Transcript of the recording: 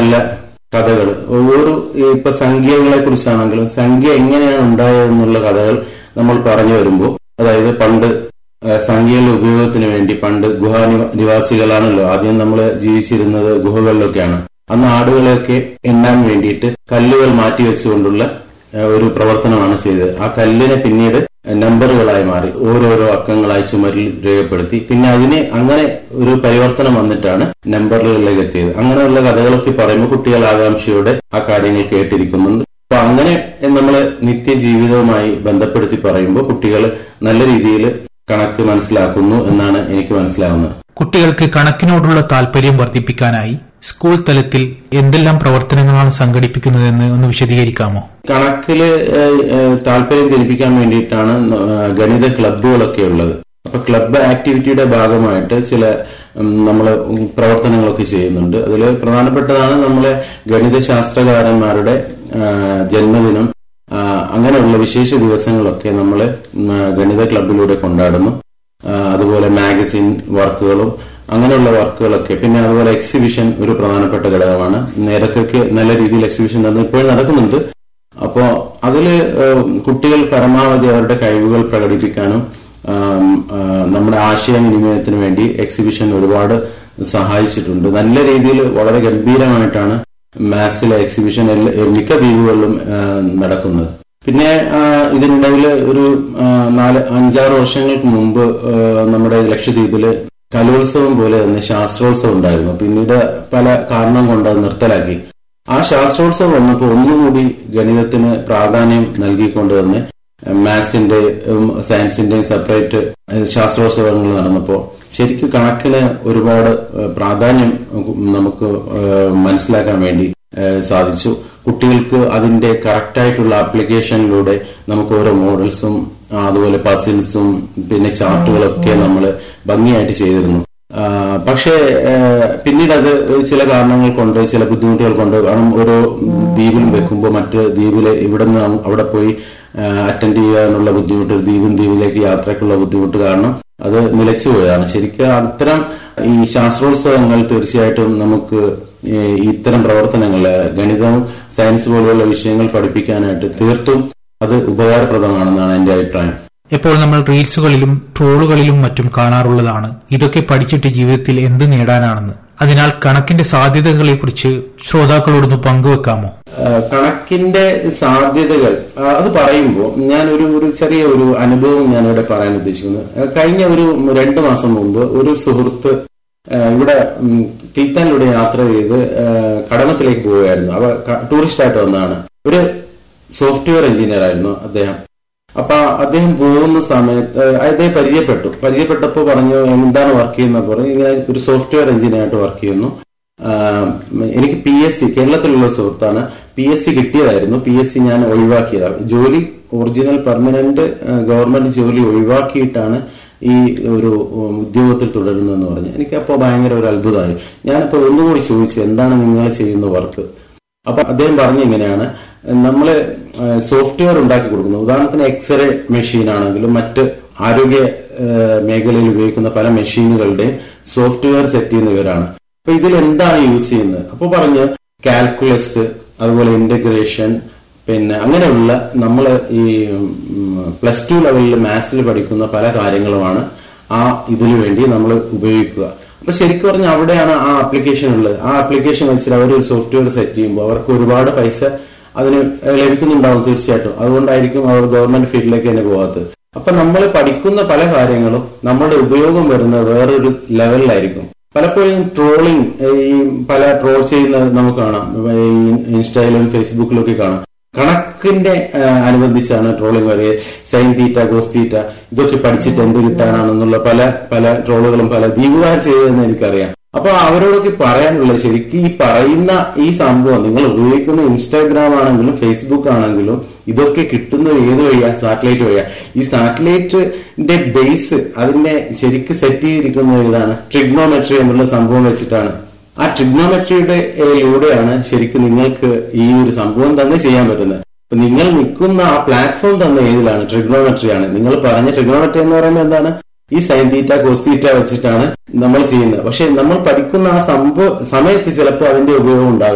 നല്ല കഥകൾ ഓരോ ഇപ്പൊ സംഖ്യകളെ കുറിച്ചാണെങ്കിലും സംഖ്യ എങ്ങനെയാണ് ഉണ്ടായതെന്നുള്ള കഥകൾ നമ്മൾ പറഞ്ഞു വരുമ്പോൾ അതായത് പണ്ട് ആ, സംഖ്യയുടെ ഉപയോഗത്തിന് വേണ്ടി പണ്ട് ഗുഹാ നിവ- നിവാസികളാണല്ലോ ആദ്യം നമ്മൾ ജീവിച്ചിരുന്നത് ഗുഹകളിലൊക്കെയാണ് അന്ന് ആടുകളെയൊക്കെ എണ്ണാൻ വേണ്ടിയിട്ട് കല്ലുകൾ മാറ്റി വെച്ചുകൊണ്ടുള്ള ആ, ഒരു പ്രവർത്തനമാണ് ചെയ്തത് ആ കല്ലിനെ പിന്നീട് നമ്പറുകളായി മാറി ഓരോരോ അക്കങ്ങളായി ചുമരിൽ രേഖപ്പെടുത്തി പിന്നെ അതിന് അങ്ങനെ ഒരു പരിവർത്തനം വന്നിട്ടാണ് നമ്പറുകളിലേക്ക് എത്തിയത് അങ്ങനെയുള്ള കഥകളൊക്കെ പറയുമ്പോൾ കുട്ടികൾ ആകാംക്ഷയോടെ ആ കാര്യങ്ങൾ കേട്ടിരിക്കുന്നുണ്ട് അപ്പൊ അങ്ങനെ നമ്മൾ നിത്യജീവിതവുമായി ബന്ധപ്പെടുത്തി പറയുമ്പോൾ കുട്ടികൾ നല്ല രീതിയിൽ കണക്ക് മനസ്സിലാക്കുന്നു എന്നാണ് എനിക്ക് മനസ്സിലാവുന്നത് കുട്ടികൾക്ക് കണക്കിനോടുള്ള താല്പര്യം വർദ്ധിപ്പിക്കാനായി സ്കൂൾ തലത്തിൽ എന്തെല്ലാം പ്രവർത്തനങ്ങളാണ് സംഘടിപ്പിക്കുന്നതെന്ന് ഒന്ന് വിശദീകരിക്കാമോ കണക്കില് ഏഹ്, ഏഹ്, താല്പര്യം ജനിപ്പിക്കാൻ വേണ്ടിയിട്ടാണ് ഏഹ്, ഗണിത ക്ലബ്ബുകളൊക്കെ ഉള്ളത് അപ്പൊ ക്ലബ്ബ് ആക്ടിവിറ്റിയുടെ ഭാഗമായിട്ട് ചില നമ്മൾ പ്രവർത്തനങ്ങളൊക്കെ ചെയ്യുന്നുണ്ട് അതിൽ പ്രധാനപ്പെട്ടതാണ് നമ്മളെ ഗണിത ശാസ്ത്രകാരന്മാരുടെ ആഹ്, ജന്മദിനം ആഹ്, അങ്ങനെയുള്ള വിശേഷ ദിവസങ്ങളൊക്കെ നമ്മൾ ഗണിത ക്ലബിലൂടെ കൊണ്ടാടുന്നു ആഹ്, അതുപോലെ മാഗസിൻ വർക്കുകളും അങ്ങനെയുള്ള വർക്കുകളൊക്കെ പിന്നെ അതുപോലെ എക്സിബിഷൻ ഒരു പ്രധാനപ്പെട്ട ഘടകമാണ് നേരത്തെയൊക്കെ നല്ല രീതിയിൽ എക്സിബിഷൻ നടന്നു ഇപ്പോഴും നടക്കുന്നുണ്ട് അപ്പോ അതില് ഏഹ്, കുട്ടികൾ പരമാവധി അവരുടെ കഴിവുകൾ പ്രകടിപ്പിക്കാനും ആം, ആ, നമ്മുടെ ആശയവിനിമയത്തിന് വേണ്ടി എക്സിബിഷൻ ഒരുപാട് സഹായിച്ചിട്ടുണ്ട് നല്ല രീതിയിൽ വളരെ ഗംഭീരമായിട്ടാണ് മാത്സിലെ എക്സിബിഷൻ എല്ലാ- മിക്ക ദ്വീപുകളിലും ആ, നടക്കുന്നത് പിന്നെ ആ, ഇതിനിടയിൽ ഒരു ആ, നാല് അഞ്ചാറ് വർഷങ്ങൾക്ക് മുമ്പ് ആ, നമ്മുടെ ലക്ഷദ്വീപില് കലോത്സവം പോലെ തന്നെ ശാസ്ത്രോത്സവം ഉണ്ടായിരുന്നു പിന്നീട് പല കാരണം കൊണ്ട് അത് നിർത്തലാക്കി ആ ശാസ്ത്രോത്സവം വന്നപ്പോൾ ഒന്നുകൂടി ഗണിതത്തിന് പ്രാധാന്യം നൽകിക്കൊണ്ട് തന്നെ മാത്സിന്റെ സയൻസിന്റെയും സെപ്പറേറ്റ് ശാസ്ത്രോത്സവങ്ങൾ നടന്നപ്പോൾ ശരിക്കും കണക്കിന് ഒരുപാട് ഏഹ്, പ്രാധാന്യം നമുക്ക് ഏഹ്, മനസ്സിലാക്കാൻ വേണ്ടി ഏഹ്, സാധിച്ചു കുട്ടികൾക്ക് അതിന്റെ കറക്റ്റായിട്ടുള്ള ആപ്ലിക്കേഷനിലൂടെ നമുക്ക് ഓരോ മോഡൽസും ആ, അതുപോലെ പസിൽസും പിന്നെ ചാർട്ടുകളൊക്കെ നമ്മൾ ഭംഗിയായിട്ട് ചെയ്തിരുന്നു ആ, പക്ഷേ ഏഹ്, പിന്നീട് അത് ചില കാരണങ്ങൾ കൊണ്ട് ചില ബുദ്ധിമുട്ടുകൾ കൊണ്ട് കാരണം ഓരോ ദ്വീപിലും വെക്കുമ്പോൾ മറ്റ് ദ്വീപില് ഇവിടെ നിന്ന് അവിടെ പോയി അറ്റൻഡ് ചെയ്യാനുള്ള ബുദ്ധിമുട്ട് ദ്വീപും ദ്വീപിലേക്ക് യാത്രക്കുള്ള ബുദ്ധിമുട്ട് കാരണം അത് നിലച്ചുപോയതാണ് ശരിക്കും അത്തരം ഈ ശാസ്ത്രോത്സവങ്ങൾ തീർച്ചയായിട്ടും നമുക്ക് ഈ ഇത്തരം പ്രവർത്തനങ്ങൾ ഗണിതവും സയൻസ് പോലെയുള്ള വിഷയങ്ങൾ പഠിപ്പിക്കാനായിട്ട് തീർത്തും അത് ഉപകാരപ്രദമാണെന്നാണ് എന്റെ അഭിപ്രായം ഇപ്പോൾ നമ്മൾ റീൽസുകളിലും ട്രോളുകളിലും മറ്റും കാണാറുള്ളതാണ് ഇതൊക്കെ പഠിച്ചിട്ട് ജീവിതത്തിൽ എന്ത് നേടാനാണെന്ന് അതിനാൽ കണക്കിന്റെ സാധ്യതകളെക്കുറിച്ച് ശ്രോതാക്കളോടൊന്ന് പങ്കുവെക്കാമോ ആ, കണക്കിന്റെ സാധ്യതകൾ ആ, അത് പറയുമ്പോൾ ഞാൻ ഒരു ഒരു ചെറിയ ഒരു അനുഭവം ഞാൻ ഇവിടെ പറയാൻ ഉദ്ദേശിക്കുന്നത് ആ, കഴിഞ്ഞ ഒരു രണ്ടു മാസം മുമ്പ് ഒരു സുഹൃത്ത് ആ, ഇവിടെ ഉം, കിൽത്താനിലൂടെ യാത്ര ചെയ്ത് ആ, കടമത്തിലേക്ക് പോവുകയായിരുന്നു അവ ടൂറിസ്റ്റ് ആയിട്ട് വന്നതാണ് ഒരു സോഫ്റ്റ്വെയർ എഞ്ചിനീയർ ആയിരുന്നു അദ്ദേഹം അപ്പൊ അദ്ദേഹം പോകുന്ന സമയത്ത് ആ, അദ്ദേഹം പരിചയപ്പെട്ടു പരിചയപ്പെട്ടപ്പോൾ പറഞ്ഞു എന്താണ് വർക്ക് ചെയ്യുന്നത് പറഞ്ഞു ഇങ്ങനെ ഒരു സോഫ്റ്റ്വെയർ എഞ്ചിനീയർ ആയിട്ട് വർക്ക് ചെയ്യുന്നു ആഹ് എനിക്ക് പി എസ് സി കേരളത്തിലുള്ള സുഹൃത്താണ് പി എസ് സി കിട്ടിയതായിരുന്നു പി എസ് സി ഞാൻ ഒഴിവാക്കിയതാണ് ജോലി ഒറിജിനൽ പെർമനന്റ് ഗവൺമെന്റ് ജോലി ഒഴിവാക്കിയിട്ടാണ് ഈ ഒരു ഉം, ഉദ്യോഗത്തിൽ തുടരുന്നതെന്ന് പറഞ്ഞു എനിക്കപ്പോൾ ഭയങ്കര ഒരു അത്ഭുതമായി ഞാനിപ്പോൾ ഒന്നുകൂടി ചോദിച്ചു എന്താണ് നിങ്ങൾ ചെയ്യുന്ന വർക്ക് അപ്പൊ അദ്ദേഹം പറഞ്ഞു ഇങ്ങനെയാണ് നമ്മള് സോഫ്റ്റ്വെയർ ഉണ്ടാക്കി കൊടുക്കുന്നു ഉദാഹരണത്തിന് എക്സ്റേ മെഷീൻ ആണെങ്കിലും മറ്റ് ആരോഗ്യ ഏഹ്, മേഖലയിൽ ഉപയോഗിക്കുന്ന പല മെഷീനുകളുടെയും സോഫ്റ്റ്വെയർ സെറ്റ് ചെയ്യുന്നവരാണ് അപ്പൊ ഇതിൽ എന്താണ് യൂസ് ചെയ്യുന്നത് അപ്പൊ പറഞ്ഞ് കാൽക്കുലസ് അതുപോലെ ഇന്റഗ്രേഷൻ പിന്നെ അങ്ങനെയുള്ള നമ്മൾ ഈ പ്ലസ് ടു ലെവലിൽ മാത്സിൽ പഠിക്കുന്ന പല കാര്യങ്ങളുമാണ് ആ ഇതിനു വേണ്ടി നമ്മൾ ഉപയോഗിക്കുക അപ്പൊ ശരിക്കും പറഞ്ഞാൽ അവിടെയാണ് ആ ആപ്ലിക്കേഷൻ ഉള്ളത് ആ ആപ്ലിക്കേഷൻ വെച്ചിട്ട് അവർ ഒരു സോഫ്റ്റ്വെയർ സെറ്റ് ചെയ്യുമ്പോൾ അവർക്ക് ഒരുപാട് പൈസ അതിന് ലഭിക്കുന്നുണ്ടാവും തീർച്ചയായിട്ടും അതുകൊണ്ടായിരിക്കും അവർ ഗവൺമെന്റ് ഫീൽഡിലേക്ക് തന്നെ പോകാത്തത് അപ്പൊ നമ്മൾ പഠിക്കുന്ന പല കാര്യങ്ങളും നമ്മുടെ ഉപയോഗം വരുന്നത് വേറൊരു ലെവലിലായിരിക്കും പലപ്പോഴും ട്രോളിങ് ഈ പല ട്രോൾ ചെയ്യുന്നത് നമുക്ക് കാണാം ഈ ഇൻസ്റ്റയിലും ഫേസ്ബുക്കിലും ഒക്കെ കാണാം കണക്കിന്റെ ആ, അനുബന്ധിച്ചാണ് ട്രോളിങ് വരെ സൈൻ തീറ്റ കോസ് തീറ്റ ഇതൊക്കെ പഠിച്ചിട്ട് എന്ത് കിട്ടാനാണെന്നുള്ള പല പല ട്രോളുകളും പല ദ്വീപുകാർ ചെയ്തതെന്ന് എനിക്കറിയാം അപ്പൊ അവരോടൊക്കെ പറയാനുള്ളത് ശരിക്കും ഈ പറയുന്ന ഈ സംഭവം നിങ്ങൾ ഉപയോഗിക്കുന്ന ഇൻസ്റ്റാഗ്രാം ആണെങ്കിലും ഫേസ്ബുക്ക് ആണെങ്കിലും ഇതൊക്കെ കിട്ടുന്നത് ഏത് വഴിയാ സാറ്റലൈറ്റ് വഴിയാ ഈ സാറ്റലൈറ്റിന്റെ ബേസ് അതിനെ ശരിക്കും സെറ്റ് ചെയ്തിരിക്കുന്നത് ഇതാണ് ട്രിഗ്നോമെട്രി എന്നുള്ള സംഭവം വെച്ചിട്ടാണ് ആ ട്രിഗ്നോമെട്രിയുടെ ലൂടെയാണ് ശരിക്കും നിങ്ങൾക്ക് ഈ ഒരു സംഭവം തന്നെ ചെയ്യാൻ പറ്റുന്നത് അപ്പൊ നിങ്ങൾ നിൽക്കുന്ന ആ പ്ലാറ്റ്ഫോം തന്നെ ഏതിലാണ് ട്രിഗ്നോമെട്രി ആണ് നിങ്ങൾ പറഞ്ഞ ട്രിഗ്നോമെട്രി എന്ന് പറയുമ്പോൾ എന്താണ് ഈ സൈൻ തീറ്റ കോസ് തീറ്റ വെച്ചിട്ടാണ് നമ്മൾ ചെയ്യുന്നത് പക്ഷെ നമ്മൾ പഠിക്കുന്ന ആ സംഭവ സമയത്ത് ചിലപ്പോൾ അതിന്റെ ഉപയോഗം ഉണ്ടാവില്ല